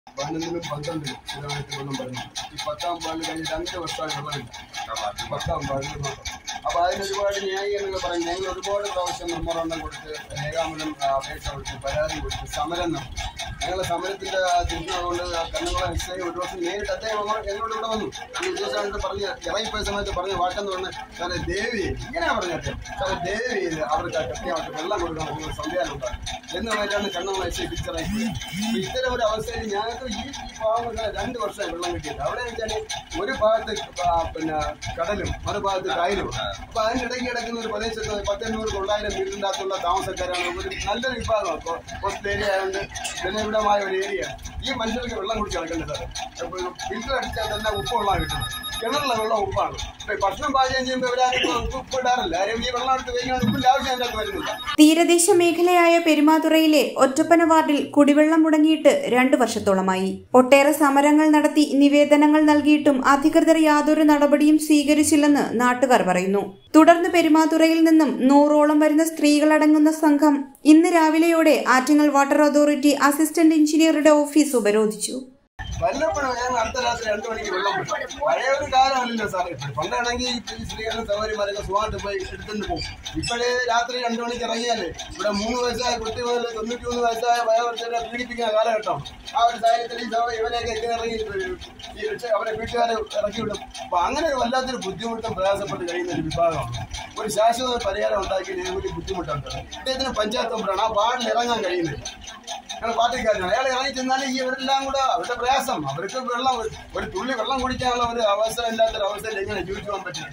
പതിനൊന്നിനും പന്ത്രണ്ടിനും സ്ഥിരമായിട്ട് വെള്ളം വരുന്നു ഈ പത്താം പാലിൽ കഴിഞ്ഞ് രണ്ട് വർഷമായി വെള്ളമില്ല പത്താം പാലിൽ മാത്രം അപ്പൊ അതിന് ഒരുപാട് ന്യായീകരണങ്ങൾ പറയും ഞങ്ങൾ ഒരുപാട് പ്രാവശ്യം മെമ്മോറാണ്ടം കൊടുത്ത് രേഖാമൂലം ആ, അപേക്ഷ കൊടുത്ത് പരാതി കൊടുത്ത് സമരം നടത്തി ഞങ്ങളെ സമരത്തിന്റെ തിരിഞ്ഞതുകൊണ്ട് കണ്ണുകളെ എസ് ഐ ഒരു ദിവസം നേരിട്ട് അദ്ദേഹം നമ്മൾ ഞങ്ങളോട് ഇവിടെ വന്നു ഈ ഉദ്യോഗസ്ഥരായിട്ട് പറഞ്ഞ് ഇറങ്ങിപ്പോയ സമയത്ത് പറഞ്ഞ വാക്കെന്ന് പറഞ്ഞ് സാറേ ദേവി ഇങ്ങനെയാ പറഞ്ഞത് സാറേ ദേവി അവർക്ക് ആ കൃത്യമായിട്ട് വെള്ളം കൊടുക്കണം നിങ്ങൾ സംവിധാനം ഉണ്ടാകും എന്നുമായിട്ടാണ് കണ്ണുകളെ എസ് ഐ പിക്ചറായി ഇത്തരം ഒരു അവസ്ഥയിൽ ഞങ്ങൾക്ക് ഈ ഈ ഭാഗങ്ങൾ രണ്ട് വർഷമായി വെള്ളം കിട്ടിയത് അവിടെ വെച്ചാൽ ഒരു ഭാഗത്ത് ആ, പിന്നെ കടലും മറുഭാഗത്ത് കായലും അപ്പൊ അതിനിടയ്ക്ക് കിടക്കുന്ന ഒരു പ്രദേശത്ത് പത്തെണ്ണൂറ് തൊള്ളായിരം വീടിൻ്റെ അകത്തുള്ള താമസക്കാരാണ് ഒരു നല്ലൊരു വിഭാഗം ഇപ്പോൾ കോസ്റ്റൽ ഏരിയ ആയതുകൊണ്ട് ജനവിടമായ ഒരു ഏരിയ ഈ മനുഷ്യർക്ക് വെള്ളം കുടിച്ച് കിടക്കുന്നത് സാറേ ഫിൽറ്റർ അടിച്ചാൽ തന്നെ ഉപ്പുള്ള കിട്ടുന്നത് കിണറിലെ വെള്ളം ഉപ്പാണ് ഇപ്പൊ ഭക്ഷണം പാചകം ചെയ്യുമ്പോൾ ഇവരാരും ഉപ്പ് ഉപ്പ് ഇടാറില്ല ആരും ഈ വെള്ളം എടുത്ത് കഴിക്കാൻ ഉപ്പിന്റെ ആവശ്യം അതിനകത്ത് വരുന്നില്ല തീരദേശ മേഖലയായ പെരുമാതുറയിലെ ഒറ്റപ്പന വാർഡിൽ കുടിവെള്ളം മുടങ്ങിയിട്ട് രണ്ടു വർഷത്തോളമായി ഒട്ടേറെ സമരങ്ങൾ നടത്തി നിവേദനങ്ങൾ നൽകിയിട്ടും അധികൃതർ യാതൊരു നടപടിയും സ്വീകരിച്ചില്ലെന്ന് നാട്ടുകാർ പറയുന്നു തുടർന്ന് പെരുമാതുറയിൽ നിന്നും നൂറോളം വരുന്ന സ്ത്രീകളടങ്ങുന്ന സംഘം ഇന്ന് രാവിലെയോടെ ആറ്റിങ്ങൽ വാട്ടർ അതോറിറ്റി അസിസ്റ്റന്റ് എഞ്ചിനീയറുടെ ഓഫീസ് ഉപരോധിച്ചു വല്ലപ്പോഴും ഞങ്ങൾ അർദ്ധരാത്രി രണ്ടു മണിക്ക് വെള്ളം വിടും പഴയ ഒരു കാലമല്ലല്ലോ സാറേ ഇപ്പോൾ പണ്ടാണെങ്കിൽ ഈ സ്ത്രീകളും സൗകര്യമാരൊക്കെ സുഖമായിട്ട് പോയി എടുത്തുകൊണ്ട് പോകും ഇപ്പോഴേ രാത്രി രണ്ടു മണിക്ക് ഇറങ്ങിയാലേ ഇവിടെ മൂന്ന് വയസ്സായ കുട്ടി മുതൽ തൊണ്ണൂറ്റി മൂന്ന് വയസ്സായ വയോവർദ്ധരെ പീഡിപ്പിക്കുന്ന കാലഘട്ടം ആ ഒരു സാഹചര്യത്തിൽ ഈ സൗ- ഇവരെയൊക്കെ ഇങ്ങനെ ഇറങ്ങി ഈ രക്ഷ അവരെ വീട്ടുകാരെ ഇറക്കി വിടും അപ്പൊ അങ്ങനെ ഒരു വല്ലാത്തൊരു ബുദ്ധിമുട്ടും പ്രയാസപ്പെട്ട് കഴിയുന്ന ഒരു വിഭാഗമാണ് ഒരു ശാശ്വത പരിഹാരം ഉണ്ടാക്കി വലിയ ബുദ്ധിമുട്ടുണ്ട് ഇദ്ദേഹത്തിന് പഞ്ചായത്ത് മെമ്പറാണ് ആ വാർഡിൽ ഇറങ്ങാൻ കഴിയുന്നില്ല ഞങ്ങൾ പാർട്ടിക്കാരനാണ് അയാൾ ഇറങ്ങി ചെന്നാൽ ഈ ഇവരെല്ലാം കൂടെ അവരുടെ പ്രയാസം അവർക്ക് വെള്ളം ഒരു തുള്ളി വെള്ളം കുടിക്കാനുള്ള ഒരു അവസരം ഇല്ലാത്തൊരു അവസ്ഥയിൽ എങ്ങനെ ജീവിച്ചു പോകാൻ പറ്റും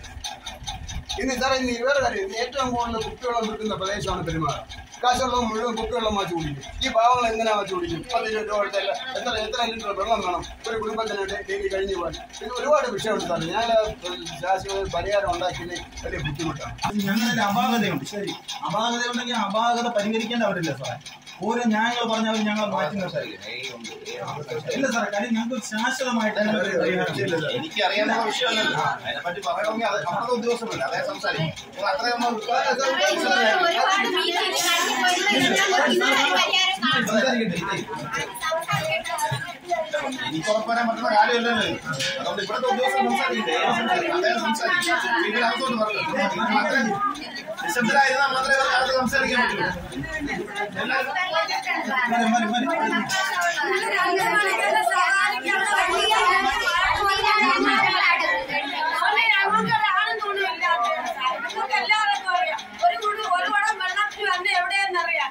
ഇന്ന് സാറേ ഇന്ന് വേറെ കാര്യം ഇന്ന് ഏറ്റവും കൂടുതൽ കുപ്പിവെള്ളം കിട്ടുന്ന പ്രദേശമാണ് പെരുമാറ കാശുവെള്ളം മുഴുവൻ കുപ്പിവെള്ളം വാച്ച് കുടിക്കും ഈ പാവങ്ങൾ എങ്ങനെ വാച്ച് കുടിക്കും പത്ത് രൂപ കൊടുത്ത എത്ര എത്ര ലിറ്റർ വെള്ളം വേണം ഒരു കുടുംബത്തിന് ഡെയിലി കഴിഞ്ഞു പോകാൻ ഇത് ഒരുപാട് വിഷയമുണ്ട് സാറേ ഞാൻ ശാശ്വത പരിഹാരം ഉണ്ടാക്കിയത് വലിയ ബുദ്ധിമുട്ടാണ് ഞങ്ങളുടെ അപാകതയുണ്ട് ശരി അപാകത ഉണ്ടെങ്കിൽ അപാകത പരിഹരിക്കേണ്ടവരില്ല സാറേ ഓരോ ന്യായങ്ങൾ പറഞ്ഞാലും ഞങ്ങൾ മാറ്റി നിർത്താറില്ല ഇല്ല സാറേ കാര്യം ഞങ്ങൾക്ക് ശാശ്വതമായിട്ട് ഞങ്ങൾക്ക് ഒരു പരിഹാരം ചെയ്യില്ല. എനിക്ക് അറിയാവുന്ന വിഷയമല്ലല്ലോ അതിനെപ്പറ്റി പറയണമെങ്കിൽ അത് നമ്മുടെ ഉദ്യോഗസ്ഥരല്ല അതേ സംസാരിക്കും നിങ്ങൾ അത്രയും നമ്മൾ ഒരുപാട് മീറ്റിംഗ് നടത്തിപ്പോയി പരിഹാരം കാണും സംസാരിക്കട്ടെ എനിക്ക് ഉറപ്പുവരാൻ പറ്റുന്ന കാര്യമല്ലല്ലോ ഇത്. അതുകൊണ്ട് ഇവിടുത്തെ ഉദ്യോഗസ്ഥർ സംസാരിക്കട്ടെ ഏത് സംസാരിക്കും അദ്ദേഹം സംസാരിക്കും വീട്ടിൽ അകത്തോട്ട് പറഞ്ഞു നിങ്ങൾ അത്രയും നിശബ്ദരായിരുന്നാൽ മാത്രമേ ഇവർക്ക് അകത്ത് സംസാരിക്കാൻ പറ്റുള്ളൂ മതി, മതി, മതി. ഒരു കുടു ഒരു കുടം വെള്ളത്തിൽ വന്ന് എവിടെയെന്നറിയാം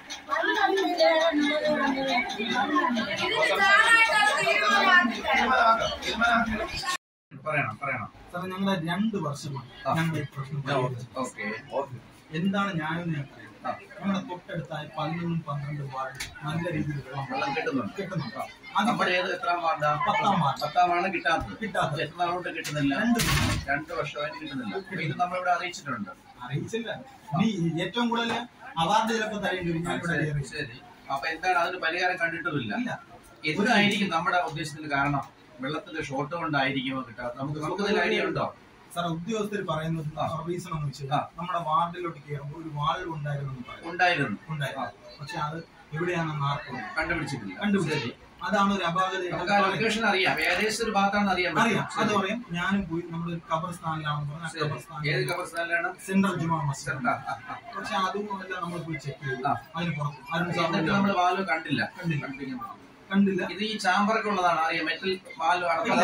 ഇതിന് താനായിട്ട് തീരുമാനമാക്കി തരണം. പറയണം പറയണം സാറേ ഞങ്ങളുടെ രണ്ട് വർഷമായി ഞങ്ങൾ ഈ പ്രശ്നം പരിഹരിച്ചു. ഓക്കെ എന്താണ് ന്യായം ഞങ്ങൾക്ക് ഞങ്ങളുടെ തൊട്ടടുത്തായി പതിനൊന്നും പന്ത്രണ്ട് വാർഡ് നല്ല രീതിയിൽ വെള്ളം വെള്ളം കിട്ടുന്നുണ്ട് കിട്ടുന്നുണ്ട് നമ്മുടെ അത് ഏത് എത്രാം വാർഡാ പത്താം വാർഡ്. പത്താമാണ് കിട്ടാത്തത് കിട്ടാത്തത്. എത്ര നാളോട്ട് കിട്ടുന്നില്ല രണ്ട് വർഷം. രണ്ട് വർഷമായിട്ട് കിട്ടുന്നില്ല അപ്പൊ ഇത് നമ്മളിവിടെ അറിയിച്ചിട്ടുണ്ട് അറിയിച്ചില്ല നീ ഏറ്റവും കൂടുതൽ അവാർഡ് ചിലപ്പോൾ തരേണ്ടി വരും ഞാൻ ഇവിടെ ശരി, അറിയിച്ചു. ശരി അപ്പൊ എന്താണ് അതിന് പരിഹാരം കണ്ടിട്ടുമില്ല ഇല്ല എന്തായിരിക്കും നമ്മുടെ ഉദ്ദേശത്തിന് കാരണം വെള്ളത്തിന്റെ ഷോർട്ട് കൊണ്ടായിരിക്കുമോ കിട്ടാത്തത് നമുക്ക് നമുക്ക് ഇതിൽ ഐഡിയ ഉണ്ടോ സാർ ഉദ്യോഗസ്ഥർ പറയുന്നത് റീസൺ എന്ന് വെച്ചാൽ നമ്മുടെ വാർഡിലോട്ട് കയറുമ്പോൾ ഒരു വാൾവ് ഉണ്ടായിരുന്നു എന്ന് പറയും ഉണ്ടായിരുന്നു ഉണ്ടായിരുന്നു പക്ഷെ അത് എവിടെയാണെന്ന് ആർക്കും കണ്ടുപിടിച്ചിട്ടില്ല കണ്ടുപിടിച്ചു അതാണ് ഒരു അപാകത നമുക്ക് ആ ലൊക്കേഷൻ അറിയാം ഏകദേശം ഒരു ഭാഗത്താണെന്ന് അറിയാൻ അറിയാം പറ്റും അത് പറയാം ഞാനും പോയി നമ്മുടെ ഒരു ഖബർസ്ഥാനിലാണെന്ന് പറഞ്ഞാൽ ശരി. ഏത് ഖബർസ്ഥാനിൽ കബർസ്ഥാനിലാണ് സെൻട്രൽ ജുമാ മസ്ജിദ് ആ, ആ, ആ. പക്ഷെ അതും എല്ലാം നമ്മൾ പോയി ചെക്ക് ചെയ്തു ആ. അതിന് പുറത്ത് അരുൺ സാർ എന്നിട്ട് നമ്മൾ വാൽവ് കണ്ടില്ല കണ്ടില്ല. കണ്ടിരിക്കാൻ പറ്റില്ല. കണ്ടില്ല ഇത് ഈ ചാമ്പറൊക്കെ ഉള്ളതാണ് അറിയാം മെറ്റൽ വാൽവ്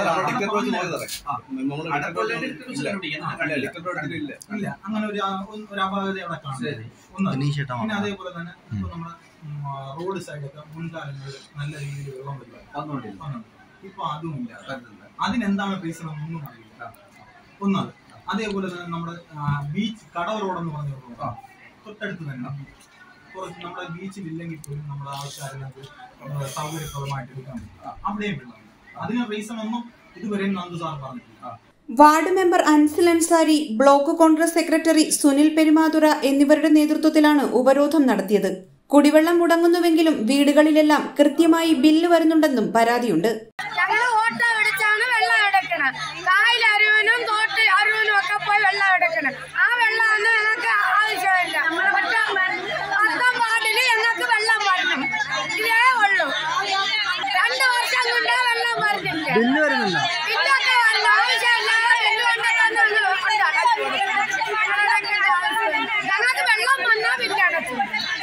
ഇല്ല അങ്ങനെ ഒരു ആ- ഒരു- ഒരു അപാകത അവിടെ കാണും ശരി. ഒന്ന് പിന്നെ അതേപോലെ തന്നെ ഇപ്പൊ നമ്മുടെ ഉം, ആ, റോഡ് സൈഡൊക്കെ മുൻകാലങ്ങളിൽ നല്ല രീതിയിൽ വെള്ളം വരുവായിരുന്നു വന്നത്. ഇപ്പൊ അതുമില്ല അതിനെന്താണ് റീസൺ ഒന്നും അറിയില്ല ഒന്നത് അതേപോലെ തന്നെ നമ്മുടെ ബീച്ച് കടവ് റോഡ് എന്ന് പറഞ്ഞ ഒരു റോഡ് തൊട്ടടുത്ത് തന്നെ കുറച്ച് നമ്മുടെ ബീച്ചിൽ ഇല്ലെങ്കിൽ പോലും നമ്മുടെ ആൾക്കാരിനകത്ത് സൗകര്യപ്രദമായിട്ട് എടുക്കാൻ പറ്റും അവിടെയും വെള്ളം അതിന് റീസൺ ഒന്നും ഇതുവരെ നന്ദു സാർ പറഞ്ഞിട്ടില്ല ward member Ansil Ansari block Congress secretary Sunil Perumathura എന്നിവരുടെ നേതൃത്വത്തിലാണ് ഉപരോധം നടത്തിയത് കുടിവെള്ളം മുടങ്ങുന്നുവെങ്കിലും വീടുകളിലെല്ലാം കൃത്യമായി ബില്ല് വരുന്നുണ്ടെന്നും പരാതിയുണ്ട് ഞങ്ങള് ഓട്ടോ പിടിച്ചാണ് വെള്ളം എടുക്കണം കായൽ അരുവനും തോട്ട് അരുവനും ഒക്കെ പോയി വെള്ളം എടുക്കണം ആ വെള്ളമൊന്നും ഞങ്ങൾക്ക് ആവശ്യമില്ല പത്താം പത്താം വാർഡില് ഞങ്ങൾക്ക് വെള്ളം വരണം ഇതേ ഉള്ളൂ രണ്ട് വർഷം കൊണ്ട് ബില്ല് വരുന്നുണ്ടോ ബില്ലൊക്കെ വന്നു. ആവശ്യമില്ലാതെ ബില്ല് കൊണ്ടുതന്നെ ഒന്ന് കൊണ്ട് അടച്ചു കൊടുക്കണം. അടക്കേണ്ട ആവശ്യമില്ല. ഞങ്ങൾക്ക് വെള്ളം വന്നാൽ ബില്ല് അടച്ചു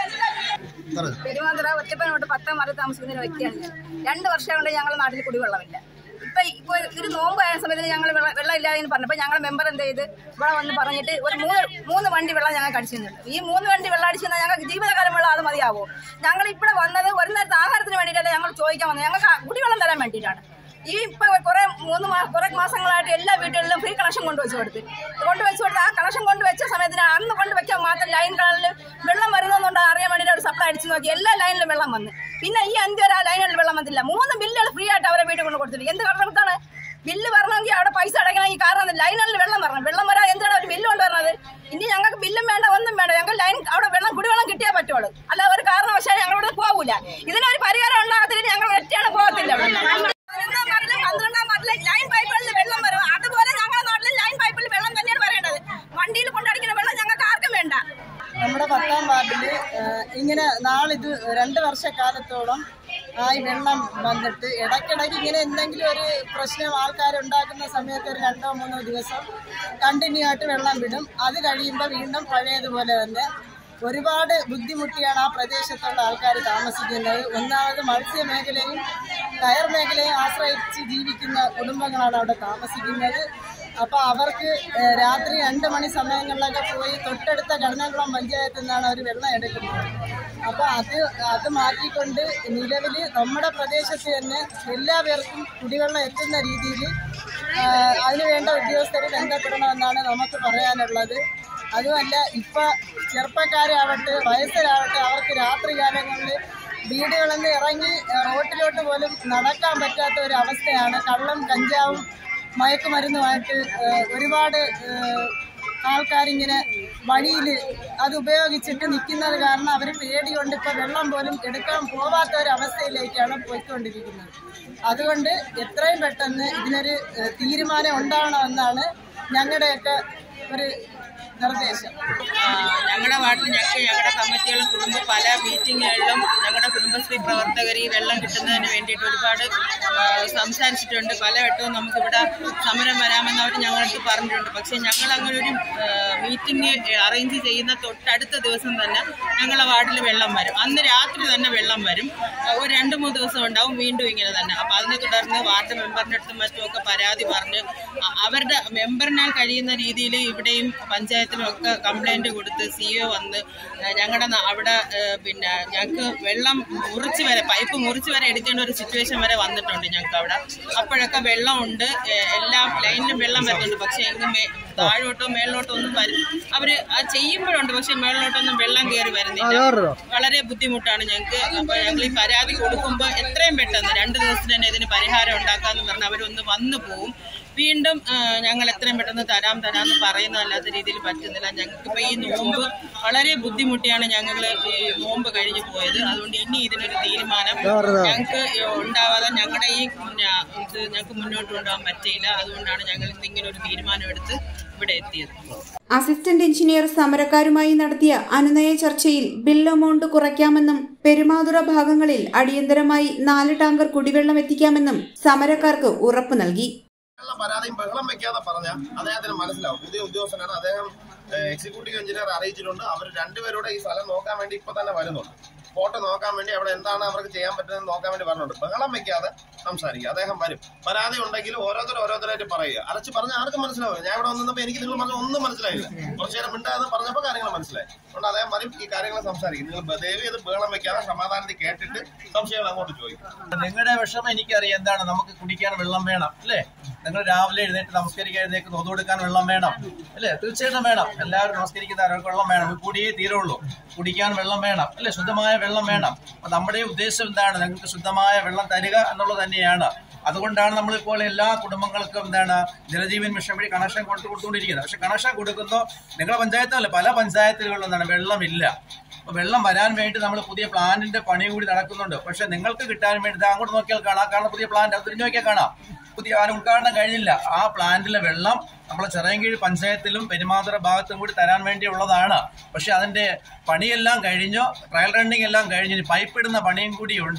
പെരുമാതുറ ഒറ്റപ്പനോട്ട് പത്താം മാറി താമസിക്കുന്ന ഒരു വ്യക്തിയാണ് ഞാൻ രണ്ട് വർഷം കൊണ്ട് ഞങ്ങളുടെ നാട്ടിൽ കുടിവെള്ളമില്ല ഇപ്പൊ ഇപ്പൊ ഒരു നോമ്പ് ആയ സമയത്ത് ഞങ്ങൾ വെള്ളം വെള്ളം ഇല്ലാതെ എന്ന് പറഞ്ഞപ്പോൾ ഞങ്ങളുടെ മെമ്പർ എന്ത് ചെയ്ത് ഇവിടെ വന്ന് പറഞ്ഞിട്ട് ഒരു മൂന്ന് മൂന്ന് വണ്ടി വെള്ളം ഞങ്ങൾക്ക് അടിച്ചു തന്നിട്ടുണ്ട് ഈ മൂന്ന് വണ്ടി വെള്ളം അടിച്ചു തന്നാൽ ഞങ്ങൾക്ക് ജീവിതകാലം വെള്ളം അത് മതിയാവോ ഞങ്ങൾ ഇവിടെ വന്നത് ഒരു നേരത്തെ ആഹാരത്തിന് വേണ്ടിയിട്ടല്ല ഞങ്ങൾ ചോദിക്കാൻ വന്നത് ഞങ്ങൾക്ക് ആ കുടിവെള്ളം തരാൻ വേണ്ടിയിട്ടാണ് ഈ ഇപ്പൊ കുറെ മൂന്ന് മാ- കുറെ മാസങ്ങളായിട്ട് എല്ലാ വീടുകളിലും ഫ്രീ കണക്ഷൻ കൊണ്ടുവച്ച് കൊടുത്ത് കൊണ്ടുവച്ച് കൊടുത്ത് ആ കണക്ഷൻ കൊണ്ടുവച്ച സമയത്തിന് അന്ന് കൊണ്ടുവയ്ക്കാൻ മാത്രം ലൈൻ കാണലിൽ വെള്ളം വരുന്നതുകൊണ്ട് അറിയാൻ വേണ്ടിയിട്ട് ഒരു സപ്ലൈ അടിച്ചു നോക്കി എല്ലാ ലൈനിലും വെള്ളം വന്ന് പിന്നെ ഈ അഞ്ച് വരെ ആ ലൈനിൽ വെള്ളം വന്നില്ല മൂന്ന് ബില്ലുകൾ ഫ്രീ ആയിട്ട് അവരെ വീട്ടിൽ കൊണ്ട് കൊടുത്തില്ല എന്ത് കാരണത്താണ് ബില്ല് വരണമെങ്കിൽ അവിടെ പൈസ അടയ്ക്കണമെങ്കിൽ കാരണം ലൈനിൽ വെള്ളം വരണം വെള്ളം വരാതെ എന്തിനാണ് ഒരു ബില്ല് കൊണ്ടുവരുന്നത് ഇനി ഞങ്ങൾക്ക് ബില്ലും വേണ്ട ഒന്നും വേണ്ട ഞങ്ങൾക്ക് ലൈൻ അവിടെ വെള്ളം കുടിവെള്ളം കിട്ടിയേ പറ്റുള്ളൂ അല്ല ഒരു കാരണവശാലും ഞങ്ങളിവിടെ പോകൂല ഇതിനൊരു പരിഹാരം ഉണ്ടാകത്തില്ല ഞങ്ങൾ ഒറ്റയാണ് പോകത്തില്ല ഇവിടെ. പതിനൊന്നാം വാർഡിലും പന്ത്രണ്ടാം വാർഡിലും ലൈൻ പൈപ്പുകളിൽ വെള്ളം വരും അതുപോലെ ഞങ്ങളുടെ നാട്ടിൽ ലൈൻ പൈപ്പിൽ വെള്ളം തന്നെയാണ് വരേണ്ടത് വണ്ടിയിൽ കൊണ്ടടിക്കുന്ന വെള്ളം ഞങ്ങൾക്ക് ആർക്കും വേണ്ട നമ്മുടെ പത്താം വാർഡിൽ ഇങ്ങനെ നാളിത് രണ്ട് വർഷക്കാലത്തോളം ആയി വെള്ളം വന്നിട്ട് ഇടയ്ക്കിടയ്ക്ക് ഇങ്ങനെ എന്തെങ്കിലും ഒരു പ്രശ്നം ആൾക്കാരുണ്ടാക്കുന്ന സമയത്ത് ഒരു രണ്ടോ മൂന്നോ ദിവസം കണ്ടിന്യൂ ആയിട്ട് വെള്ളം വിടും അത് കഴിയുമ്പോൾ വീണ്ടും പഴയതുപോലെ തന്നെ ഒരുപാട് ബുദ്ധിമുട്ടിയാണ് ആ പ്രദേശത്തുള്ള ആൾക്കാർ താമസിക്കുന്നത് ഒന്നാമത് മത്സ്യ മേഖലയും കയർ മേഖലയും ആശ്രയിച്ച് ജീവിക്കുന്ന കുടുംബങ്ങളാണ് അവിടെ താമസിക്കുന്നത് അപ്പൊ അവർക്ക് ഏഹ്, രാത്രി രണ്ട് മണി സമയങ്ങളിലൊക്കെ പോയി തൊട്ടടുത്ത കടനകുളം പഞ്ചായത്തിൽ നിന്നാണ് അവർ വെള്ളം എടുക്കുന്നത് അപ്പൊ അത് അത് മാറ്റിക്കൊണ്ട് നിലവിൽ നമ്മുടെ പ്രദേശത്ത് തന്നെ എല്ലാ പേർക്കും കുടിവെള്ളം എത്തുന്ന രീതിയിൽ അതിനുവേണ്ട ഉദ്യോഗസ്ഥർ ബന്ധപ്പെടണമെന്നാണ് നമുക്ക് പറയാനുള്ളത് അതുമല്ല ഇപ്പൊ ചെറുപ്പക്കാരാവട്ടെ വയസ്സരാവട്ടെ അവർക്ക് രാത്രി കാലങ്ങളിൽ വീടുകളിൽ നിന്ന് ഇറങ്ങി ഏഹ്, റോട്ടിലോട്ട് പോലും നടക്കാൻ പറ്റാത്ത ഒരു അവസ്ഥയാണ് കള്ളം കഞ്ചാവും മയക്കുമരുന്നുമായിട്ട് ഏഹ്, ഒരുപാട് ഏഹ്, ആൾക്കാരിങ്ങനെ വഴിയിൽ അത് ഉപയോഗിച്ചിട്ട് നിൽക്കുന്നത് കാരണം അവർ പേടികൊണ്ട് ഇപ്പൊ വെള്ളം പോലും എടുക്കാൻ പോവാത്ത ഒരു അവസ്ഥയിലേക്കാണ് പോയിക്കൊണ്ടിരിക്കുന്നത് അതുകൊണ്ട് എത്രയും പെട്ടെന്ന് ഇതിനൊരു ഏഹ്, തീരുമാനം ഉണ്ടാവണമെന്നാണ് ഞങ്ങളുടെയൊക്കെ ഒരു നിർദ്ദേശം ഞങ്ങളുടെ വാർഡിൽ ഞങ്ങൾക്ക് ഞങ്ങളുടെ കമ്മിറ്റികളും കുടുംബ പല മീറ്റിങ്ങുകളിലും ഞങ്ങളുടെ കുടുംബശ്രീ പ്രവർത്തകർ ഈ വെള്ളം കിട്ടുന്നതിന് വേണ്ടിയിട്ട് ഒരുപാട് ആ, സംസാരിച്ചിട്ടുണ്ട് പലവട്ടവും നമുക്കിവിടെ സമരം വരാമെന്ന് അവർ ഞങ്ങളടുത്ത് പറഞ്ഞിട്ടുണ്ട് പക്ഷേ ഞങ്ങൾ അങ്ങനെ ഒരു മീറ്റിംഗ് അറേഞ്ച് ചെയ്യുന്ന തൊട്ടടുത്ത ദിവസം തന്നെ ഞങ്ങളുടെ വാർഡിൽ വെള്ളം വരും അന്ന് രാത്രി തന്നെ വെള്ളം വരും ആ, ഒരു രണ്ട് മൂന്ന് ദിവസം ഉണ്ടാവും വീണ്ടും ഇങ്ങനെ തന്നെ അപ്പം അതിനെ തുടർന്ന് വാർഡ് മെമ്പറിൻ്റെ അടുത്തും മറ്റുമൊക്കെ പരാതി പറഞ്ഞ് അ- അവരുടെ മെമ്പറിനാൽ കഴിയുന്ന രീതിയിൽ ഇവിടെയും പഞ്ചായത്തിലും ഒക്കെ കംപ്ലൈന്റ് കൊടുത്ത് സി ഒ വന്ന് ഞങ്ങളുടെ അവിടെ ഏഹ്, പിന്നെ ഞങ്ങൾക്ക് വെള്ളം മുറിച്ച് വരെ പൈപ്പ് മുറിച്ച് വരെ എടുക്കേണ്ട ഒരു സിറ്റുവേഷൻ വരെ വന്നിട്ടുണ്ട് ഞങ്ങൾക്ക് അവിടെ അപ്പോഴൊക്കെ വെള്ളമുണ്ട് ഏഹ്, എല്ലാ ലൈനിലും വെള്ളം വരുന്നുണ്ട് പക്ഷെ എങ്ങും മേ- താഴോട്ടോ മേളിലോട്ടോ ഒന്നും വരും അവര് അത് ചെയ്യുമ്പോഴുണ്ട് പക്ഷെ മേളിലോട്ടൊന്നും വെള്ളം കയറി വരുന്നില്ല വളരെ ബുദ്ധിമുട്ടാണ് ഞങ്ങൾക്ക് അപ്പൊ ഞങ്ങൾ ഈ പരാതി കൊടുക്കുമ്പോൾ എത്രയും പെട്ടെന്ന് രണ്ട് ദിവസത്തിന് തന്നെ ഇതിന് പരിഹാരം ഉണ്ടാക്കാന്ന് പറഞ്ഞ് അവരൊന്ന് വന്നു പോവും വീണ്ടും ആ, ഞങ്ങൾ എത്രയും പെട്ടെന്ന് തരാം തരാമെന്ന് പറയുന്നതല്ലാത്ത രീതിയിൽ പറ്റുന്നില്ല ഞങ്ങൾക്ക് ഇപ്പൊ ഈ നോമ്പ് വളരെ ബുദ്ധിമുട്ടിയാണ് ഞങ്ങൾ ഈ നോമ്പ് കഴിഞ്ഞു പോയത് അതുകൊണ്ട് ഇനി ഇതിനൊരു തീരുമാനം ഞങ്ങൾക്ക് ഉണ്ടാവാതെ ഞങ്ങളുടെ ഈ പിന്നെ ഇത് ഞങ്ങൾക്ക് മുന്നോട്ട് കൊണ്ടുപോകാൻ പറ്റിയില്ല അതുകൊണ്ടാണ് ഞങ്ങൾ ഇന്ന് ഇങ്ങനെ ഒരു തീരുമാനം എടുത്ത് ഇവിടെ എത്തിയത് അസിസ്റ്റന്റ് എഞ്ചിനീയർ സമരക്കാരുമായി നടത്തിയ അനുനയ ചർച്ചയിൽ ബിൽ എമൗണ്ട് കുറയ്ക്കാമെന്നും പെരുമാതുറ ഭാഗങ്ങളിൽ അടിയന്തരമായി നാല് ടാങ്കർ കുടിവെള്ളം എത്തിക്കാമെന്നും സമരക്കാർക്ക് ഉറപ്പു നൽകി ഉള്ള പരാതിയും ബഹളം വെക്കാതെ പറഞ്ഞാൽ അദ്ദേഹത്തിന് മനസ്സിലാവും പുതിയ ഉദ്യോഗസ്ഥനാണ് അദ്ദേഹം ഏഹ്, എക്സിക്യൂട്ടീവ് എഞ്ചിനീയർ അറിയിച്ചിട്ടുണ്ട് അവർ രണ്ടുപേരുടെ ഈ സ്ഥലം നോക്കാൻ വേണ്ടി ഇപ്പൊ തന്നെ വരുന്നുണ്ട് ഫോട്ടോ നോക്കാൻ വേണ്ടി അവിടെ എന്താണ് അവർക്ക് ചെയ്യാൻ പറ്റുന്നത് നോക്കാൻ വേണ്ടി പറഞ്ഞിട്ടുണ്ട് ബഹളം വെക്കാതെ സംസാരിക്കുക അദ്ദേഹം വരും പരാതി ഉണ്ടെങ്കിൽ ഓരോരുത്തർ ഓരോരുത്തരായിട്ട് പറയുക അരച്ച് പറഞ്ഞ ആർക്കും മനസ്സിലാവില്ല ഞാൻ ഇവിടെ വന്നപ്പോൾ എനിക്ക് നിങ്ങൾ പറഞ്ഞ ഒന്നും മനസ്സിലായില്ല കുറച്ചു നേരം മിണ്ടാതെ പറഞ്ഞപ്പോൾ കാര്യങ്ങൾ മനസ്സിലായി അതുകൊണ്ട് അദ്ദേഹം വരും ഈ കാര്യങ്ങൾ സംസാരിക്കും നിങ്ങൾ ദയവ് ചെയ്ത് ബഹളം വെക്കാതെ സമാധാനത്തിൽ കേട്ടിട്ട് സംശയങ്ങൾ അങ്ങോട്ട് ചോദിക്കും നിങ്ങളുടെ വിഷമം എനിക്കറിയാം എന്താണ് നമുക്ക് കുടിക്കാൻ വെള്ളം വേണം അല്ലേ നിങ്ങൾ രാവിലെ എഴുന്നേറ്റ് നമസ്കരിക്കാൻ എഴുന്നേറ്റ് നോതു കൊടുക്കാൻ വെള്ളം വേണം അല്ലേ തീർച്ചയായിട്ടും വേണം എല്ലാവരും നമസ്കരിക്കുന്ന അവർക്ക് വെള്ളം വേണം ഇത് കൂടിയേ തീരുള്ളൂ കുടിക്കാൻ വെള്ളം വേണം അല്ലേ ശുദ്ധമായ വെള്ളം വേണം അപ്പൊ നമ്മുടെ ഉദ്ദേശം എന്താണ് നിങ്ങൾക്ക് ശുദ്ധമായ വെള്ളം തരിക എന്നുള്ളത് തന്നെയാണ് അതുകൊണ്ടാണ് നമ്മളിപ്പോൾ എല്ലാ കുടുംബങ്ങൾക്കും എന്താണ് ജലജീവൻ മിഷൻ വഴി കണക്ഷൻ കൊടുത്തു കൊടുത്തുകൊണ്ടിരിക്കുന്നത് പക്ഷെ കണക്ഷൻ കൊടുക്കുമ്പോൾ നിങ്ങളുടെ പഞ്ചായത്തല്ല പല പഞ്ചായത്തുകളിലും എന്താണ് വെള്ളമില്ല അപ്പൊ വെള്ളം വരാൻ വേണ്ടി നമ്മൾ പുതിയ പ്ലാന്റിന്റെ പണി കൂടി നടക്കുന്നുണ്ട് പക്ഷെ നിങ്ങൾക്ക് കിട്ടാൻ വേണ്ടി ദാ അങ്ങോട്ട് നോക്കിയാൽ കാണാം കാരണം പുതിയ പ്ലാന്റ് അത് തിരിഞ്ഞു നോക്കിയാൽ കാണാം പുതിയ ആ ഉദ്ഘാടനം കഴിഞ്ഞില്ല ആ പ്ലാന്റിലെ വെള്ളം നമ്മളെ ചിറയൻകീഴ് പഞ്ചായത്തിലും പെരുമാതുറ ഭാഗത്തും കൂടി തരാൻ വേണ്ടിയുള്ളതാണ് പക്ഷെ അതിന്റെ പണിയെല്ലാം കഴിഞ്ഞു ട്രയൽ റണ്ണിംഗ് എല്ലാം കഴിഞ്ഞു ഇനി പൈപ്പ് ഇടുന്ന പണിയും കൂടി ഉണ്ട്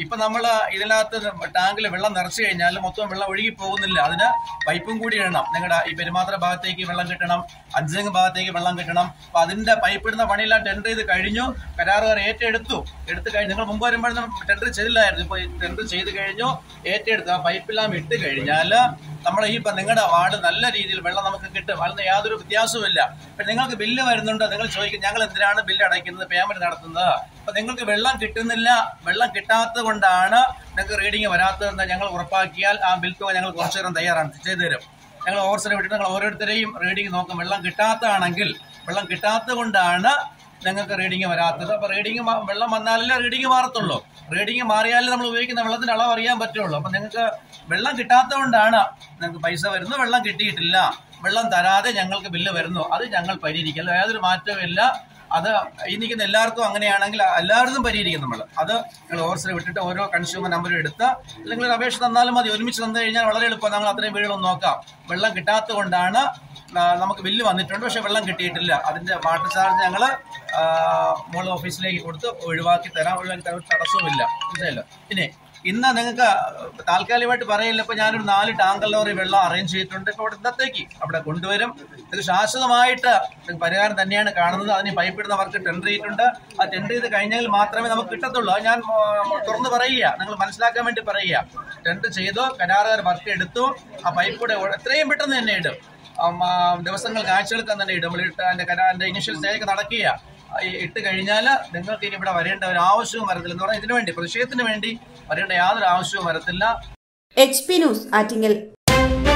ഇപ്പൊ നമ്മൾ ഇതിനകത്ത് ടാങ്കിൽ വെള്ളം നിറച്ചു കഴിഞ്ഞാൽ മൊത്തം വെള്ളം ഒഴുകി പോകുന്നില്ല അതിന് പൈപ്പും കൂടി ഇടണം നിങ്ങളുടെ ഈ പെരുമാത്ര ഭാഗത്തേക്ക് വെള്ളം കിട്ടണം അഞ്ചുതെങ്ങ് ഭാഗത്തേക്ക് വെള്ളം കിട്ടണം അപ്പൊ അതിന്റെ പൈപ്പ് ഇടുന്ന പണിയെല്ലാം ടെൻഡർ ചെയ്ത് കഴിഞ്ഞു കരാറുകാർ ഏറ്റെടുത്തു എടുത്തു കഴിഞ്ഞു നിങ്ങൾ മുമ്പ് വരുമ്പോഴൊന്നും ടെൻഡർ ചെയ്തില്ലായിരുന്നു ഇപ്പൊ ടെൻഡർ ചെയ്ത് കഴിഞ്ഞു ഏറ്റെടുത്ത് ആ പൈപ്പെല്ലാം ഇട്ട് കഴിഞ്ഞാൽ നമ്മുടെ ഈ ഇപ്പൊ നിങ്ങളുടെ വാർഡ് നല്ല രീതിയിൽ വെള്ളം നമുക്ക് കിട്ടും അതിന് യാതൊരു വ്യത്യാസവും ഇല്ല ഇപ്പൊ നിങ്ങൾക്ക് ബില്ല് വരുന്നുണ്ട് നിങ്ങൾ ചോദിക്കും ഞങ്ങൾ എന്തിനാണ് ബില്ല് അടയ്ക്കുന്നത് പേയ്മെന്റ് നടത്തുന്നത് അപ്പൊ നിങ്ങൾക്ക് വെള്ളം കിട്ടുന്നില്ല വെള്ളം കിട്ടാത്തത് കൊണ്ടാണ് നിങ്ങൾക്ക് റീഡിങ് വരാത്തതെന്ന് ഞങ്ങൾ ഉറപ്പാക്കിയാൽ ആ ബിൽ തുക ഞങ്ങൾ കുറച്ചു നേരം തയ്യാറാണ് ചെയ്തു തരും ഞങ്ങൾ ഓവർസിനെ വിട്ടിട്ട് നിങ്ങൾ ഓരോരുത്തരെയും റീഡിങ് നോക്കും വെള്ളം കിട്ടാത്തതാണെങ്കിൽ വെള്ളം കിട്ടാത്തത് കൊണ്ടാണ് നിങ്ങൾക്ക് റീഡിങ് വരാത്തത് അപ്പൊ റീഡിങ് വെള്ളം വന്നാലല്ലേ റീഡിങ് മാറത്തുള്ളൂ റീഡിങ് മാറിയാലേ നമ്മൾ ഉപയോഗിക്കുന്ന വെള്ളത്തിന്റെ അളവ് അറിയാൻ പറ്റുള്ളൂ അപ്പൊ നിങ്ങൾക്ക് വെള്ളം കിട്ടാത്തതുകൊണ്ടാണ് നിങ്ങൾക്ക് പൈസ വരുന്നു വെള്ളം കിട്ടിയിട്ടില്ല വെള്ളം തരാതെ ഞങ്ങൾക്ക് ബില്ല് വരുന്നു അത് ഞങ്ങൾ പരിഹരിക്കും അല്ല യാതൊരു മാറ്റവും ഇല്ല അത് ഈ നിൽക്കുന്ന എല്ലാവർക്കും അങ്ങനെയാണെങ്കിൽ എല്ലാവരും പരിഹരിക്കും നമ്മൾ അത് നിങ്ങൾ ഓവർസിൽ വിട്ടിട്ട് ഓരോ കൺസ്യൂമർ നമ്പറും എടുത്ത് അല്ലെങ്കിൽ ഒരു അപേക്ഷ തന്നാലും മതി ഒരുമിച്ച് തന്നു കഴിഞ്ഞാൽ വളരെ എളുപ്പം നമ്മൾ അത്രയും വീടുകളൊന്ന് നോക്കാം വെള്ളം കിട്ടാത്തത് കൊണ്ടാണ് ആ, നമുക്ക് ബില്ല് വന്നിട്ടുണ്ട് പക്ഷെ വെള്ളം കിട്ടിയിട്ടില്ല അതിന്റെ വാട്ടർ ചാർജ് ഞങ്ങൾ മോൾ ഓഫീസിലേക്ക് കൊടുത്ത് ഒഴിവാക്കി തരാം ഒഴിവാക്കി തരാൻ ഒരു തടസ്സവുമില്ല മനസ്സിലായല്ലോ പിന്നെ ഇന്ന് നിങ്ങൾക്ക് താൽക്കാലികമായിട്ട് പറയില്ല ഇപ്പൊ ഞാനൊരു നാല് ടാങ്കർ ലോറി വെള്ളം അറേഞ്ച് ചെയ്തിട്ടുണ്ട് ഇപ്പൊ ഇവിടെ ഇന്നത്തേക്ക് അവിടെ കൊണ്ടുവരും ഇത് ശാശ്വതമായിട്ട് ഇത് പരിഹാരം തന്നെയാണ് കാണുന്നത് അതിന് പൈപ്പ് ഇടുന്ന വർക്ക് ടെൻഡർ ചെയ്തിട്ടുണ്ട് ആ ടെൻഡർ ചെയ്ത് കഴിഞ്ഞാൽ മാത്രമേ നമുക്ക് കിട്ടത്തുള്ളൂ അത് ഞാൻ ആ, തുറന്ന് പറയുക നിങ്ങൾ മനസ്സിലാക്കാൻ വേണ്ടി പറയുക ടെൻഡർ ചെയ്തു കരാറുകാർ വർക്ക് എടുത്തു ആ പൈപ്പ് കൂടെ എത്രയും പെട്ടെന്ന് തന്നെ ഇടും ആം, ആ, ദിവസങ്ങൾക്ക് ആഴ്ചകൾക്ക് തന്നെ ഇടും ഇട്ട് അതിന്റെ കരാറിന്റെ ഇനിഷ്യൽ സ്റ്റേജൊക്കെ നടക്കുക ആ, ഈ ഇട്ട് കഴിഞ്ഞാൽ നിങ്ങൾക്ക് ഇനി ഇവിടെ വരേണ്ട ഒരു ആവശ്യവും വരത്തില്ല എന്ന് പറഞ്ഞാൽ ഇതിനു വേണ്ടി പ്രതിഷേധത്തിന് വേണ്ടി വരേണ്ട യാതൊരു ആവശ്യവും വരത്തില്ല എച്ച് പി ന്യൂസ് ആറ്റിങ്ങൽ